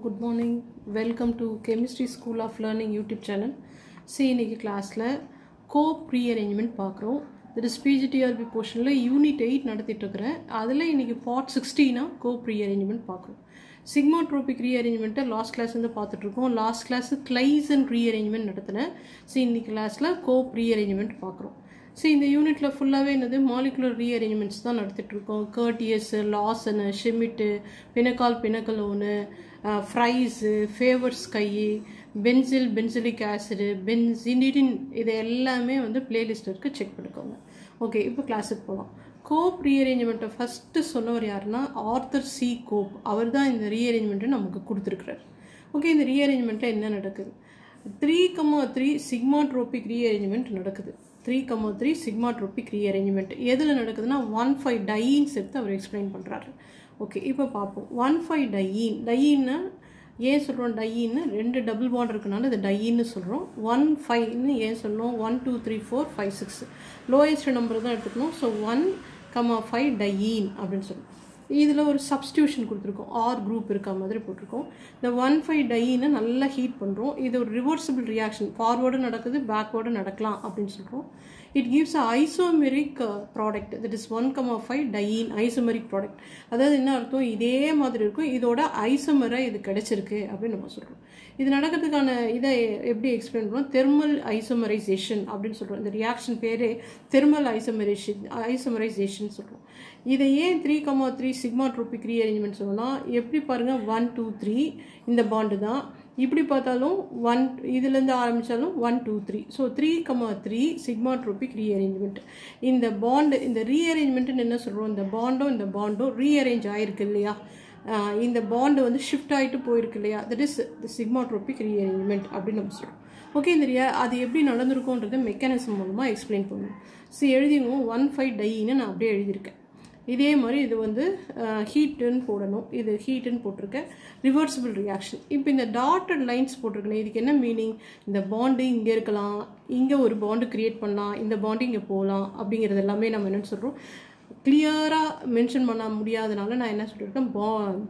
good morning welcome to chemistry school of learning YouTube channel சி இன்னைக்கு கிளாஸில் Cope rearrangement பார்க்குறோம் this is PGTRB போர்ஷனில் unit eight நடத்திட்டுருக்கிறேன் அதில் இன்னைக்கு பார்ட் சிக்ஸ்டீனா கோ ப்ரீ அரேஞ்ச்மெண்ட் பார்க்குறோம் சிக்மாட்ரோபிக் ரீஅரேஞ்ச்மெண்ட்டை லாஸ்ட் கிளாஸ் வந்து பார்த்துட்ருக்கோம் last class Claisen and rearrangement நடத்தினேன் ஸோ இன்னைக்கு கிளாஸில் கோ ப்ரீ அரேஞ்ச்மெண்ட் பார்க்குறோம் ஸோ இந்த யூனிட்ல ஃபுல்லாகவே என்னது மாலிகுலர் ரீஅரேஞ்ச்மெண்ட்ஸ் தான் நடத்திட்டு இருக்கோம் கர்டியஸ் லாசனு ஷிமிட்டு பினக்கால் பினக்கலோனு ஃப்ரைஸு ஃபேவர்ஸ் கை பென்சில் பென்சிலிக் ஆசிடு பென்சினிடின் இது எல்லாமே வந்து பிளேலிஸ்ட் இருக்குது செக் பண்ணிக்கோங்க ஓகே இப்போ கிளாஸுக்கு போகலாம் கோப் ரீஅரேஞ்ச்மெண்ட்டை ஃபஸ்ட்டு சொன்னவர் யாருன்னா ஆர்த்தர் சி கோப் அவர் தான் இந்த ரீஅரேஞ்ச்மெண்ட்டை நமக்கு கொடுத்துருக்குறாரு ஓகே இந்த ரீஅரேஞ்ச்மெண்ட்டில் என்ன நடக்குது three comma three sigmatropic rearrangement நடக்குது three comma three sigmatropic rearrangement எதில் நடக்குதுன்னா ஒன் ஃபைவ் டையின்ஸ் எடுத்து அவர் எக்ஸ்பிளைன் பண்ணுறாரு ஓகே இப்போ பார்ப்போம் ஒன் ஃபைவ் டையின் டையின்னா ஏன் சொல்கிறோம் டையின்னு ரெண்டு டபுள் பாண்ட் இருக்கனால இது டையின்னு சொல்கிறோம் ஒன் ஃபைவ்னு ஏன் சொன்னோம் one two three four five six lowest number தான் எடுத்துக்கணும் so one comma five diene அப்படின்னு சொல்லுவோம் இதில் ஒரு சப்ஸ்டியூஷன் கொடுத்துருக்கோம் ஆர் குரூப் இருக்க மாதிரி போட்டிருக்கோம் இந்த ஒன் ஃபைவ் டையினை நல்லா ஹீட் பண்ணுறோம் இது ஒரு ரிவர்சிபிள் ரியாக்ஷன் ஃபார்வேர்டும் நடக்குது பேக்வேர்டும் நடக்கலாம் அப்படின்னு சொல்கிறோம் it gives a isomeric product that is one comma five diene isomeric product அதாவது என்ன அர்த்தம் இதே மாதிரி இருக்கும் இதோட ஐசோமராக இது கிடைச்சிருக்கு அப்படின்னு நம்ம சொல்கிறோம் இது நடக்கிறதுக்கான இதை எப்படி எக்ஸ்பிளைன் பண்ணுறோம் தெர்மல் ஐசோமரைசேஷன் அப்படின்னு சொல்கிறோம் இந்த ரியாக்ஷன் பேரே தெர்மல் ஐசோமரேஷன் ஐசோமரைசேஷன் சொல்கிறோம் இதை ஏன் three comma three sigmatropic rearrangement சொல்லலாம் எப்படி பாருங்கள் ஒன் டூ த்ரீ இந்த பாண்டு தான் இப்படி பார்த்தாலும் ஒன் இதுலேருந்து ஆரம்பித்தாலும் one two three so three comma three sigmatropic rearrangement இந்த பாண்டு இந்த ரீஅரேஞ்ச்மெண்ட்டுன்னு என்ன சொல்கிறோம் இந்த பாண்டும் இந்த பாண்டும் ரீஅரேஞ்ச் ஆகிருக்கு இல்லையா இந்த பாண்டு வந்து ஷிஃப்ட் ஆகிட்டு போயிருக்கு இல்லையா தட் இஸ் சிக்மாட்ரோபிக் ரீஅரேஞ்ச்மெண்ட் அப்படின்னு நம்ம சொல்கிறோம் ஓகே இந்த ரியா அது எப்படி நடந்திருக்கும்ன்றத மெக்கானிசம் மூலமாக எக்ஸ்பிளைன் பண்ணுவோம் ஸோ எழுதிடுவோம் ஒன் ஃபைவ் டைன்னு நான் அப்படியே எழுதியிருக்கேன் இதே மாதிரி இது வந்து ஹீட்டுன்னு போடணும் இது ஹீட்டுன்னு போட்டிருக்கேன் ரிவர்சிபிள் ரியாக்ஷன் இப்போ இந்த டாட்டட் லைன்ஸ் போட்டிருக்கேன் இதுக்கு என்ன மீனிங் இந்த பாண்டு இங்கே இருக்கலாம் இங்கே ஒரு பாண்டு க்ரியேட் பண்ணலாம் இந்த பாண்டு இங்கே போகலாம் அப்படிங்கிறது எல்லாமே நம்ம என்னென்னு சொல்கிறோம் கிளியராக மென்ஷன் பண்ண முடியாதனால நான் என்ன சொல்லியிருக்கேன் பா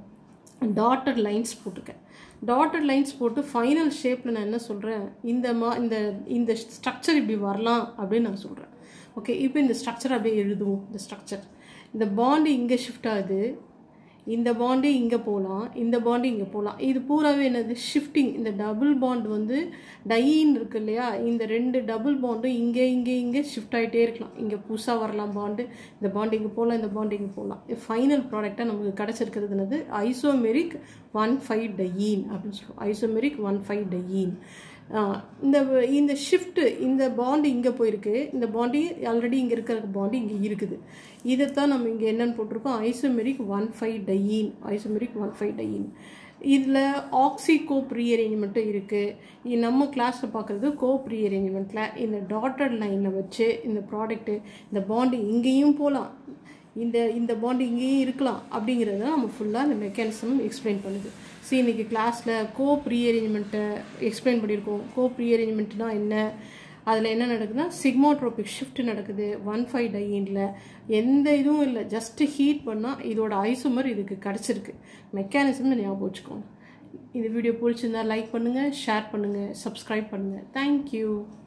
டாட்டட் லைன்ஸ் போட்டிருக்கேன் டாட்டட் லைன்ஸ் போட்டு ஃபைனல் ஷேப்பில் நான் என்ன சொல்கிறேன் இந்த மா இந்த இந்த ஸ்ட்ரக்சர் இப்படி வரலாம் அப்படின்னு நான் சொல்கிறேன் ஓகே இப்போ இந்த ஸ்ட்ரக்சர் அப்படியே எழுதுவோம் இந்த ஸ்ட்ரக்சர் இந்த பாண்டு இங்கே ஷிஃப்ட் ஆகுது இந்த பாண்டு இங்கே போகலாம் இந்த பாண்டு இங்கே போகலாம் இது பூராவே என்னது ஷிஃப்டிங் இந்த டபுள் பாண்ட் வந்து டையின் இருக்கு இல்லையா இந்த ரெண்டு டபுள் பாண்டும் இங்கே இங்கே இங்கே ஷிஃப்ட் ஆகிட்டே இருக்கலாம் இங்கே புதுசாக வரலாம் பாண்டு இந்த பாண்டு இங்கே போகலாம் இந்த பாண்டு இங்கே போகலாம் ஃபைனல் ப்ராடக்டாக நமக்கு கிடச்சிருக்கிறது என்னது ஐசோமெரிக் ஒன் ஃபைவ் டையின் அப்படின்னு சொல்லுவோம் ஐசோமெரிக் ஒன் ஃபைவ் டையின் இந்த இந்த ஷிஃப்ட்டு இந்த பாண்டு இங்கே போயிருக்கு இந்த பாண்டு ஆல்ரெடி இங்கே இருக்கிற பாண்டு இங்கே இருக்குது இதைத்தான் நம்ம இங்கே என்னென்னு போட்டிருக்கோம் isomeric one five diene isomeric one five diene இதில் ஆக்சி கோப் ரீஅரேஞ்ச்மெண்ட்டும் இருக்குது நம்ம கிளாஸில் பார்க்குறது கோப் ரீஅரேஞ்ச்மெண்ட்டில் இந்த டாட்டட் லைனில் வச்சு இந்த ப்ராடக்ட்டு இந்த பாண்டு இங்கேயும் போகலாம் இந்த இந்த பாண்டு இங்கேயும் இருக்கலாம் அப்படிங்கிறத நம்ம ஃபுல்லாக இந்த மெக்கானிசம் எக்ஸ்பிளைன் பண்ணுது ஸோ இன்றைக்கி கிளாஸில் கோப் ரீஅரேஞ்ச்மெண்ட்டை எக்ஸ்பிளைன் பண்ணியிருக்கோம் கோப் ரீஅரேஞ்ச்மெண்ட்னா என்ன அதில் என்ன நடக்குதுன்னா சிக்மாட்ரோபிக் ஷிஃப்ட் நடக்குது ஒன் ஃபைவ் டைனில் எந்த இதுவும் இல்லை ஜஸ்ட்டு ஹீட் பண்ணால் இதோட ஐசோமர் இதுக்கு கிடச்சிருக்கு மெக்கானிசம்னு ஞாபகம் வச்சுக்கோங்க இந்த வீடியோ பிடிச்சிருந்தா லைக் பண்ணுங்கள் ஷேர் பண்ணுங்கள் சப்ஸ்கிரைப் பண்ணுங்கள் தேங்க்யூ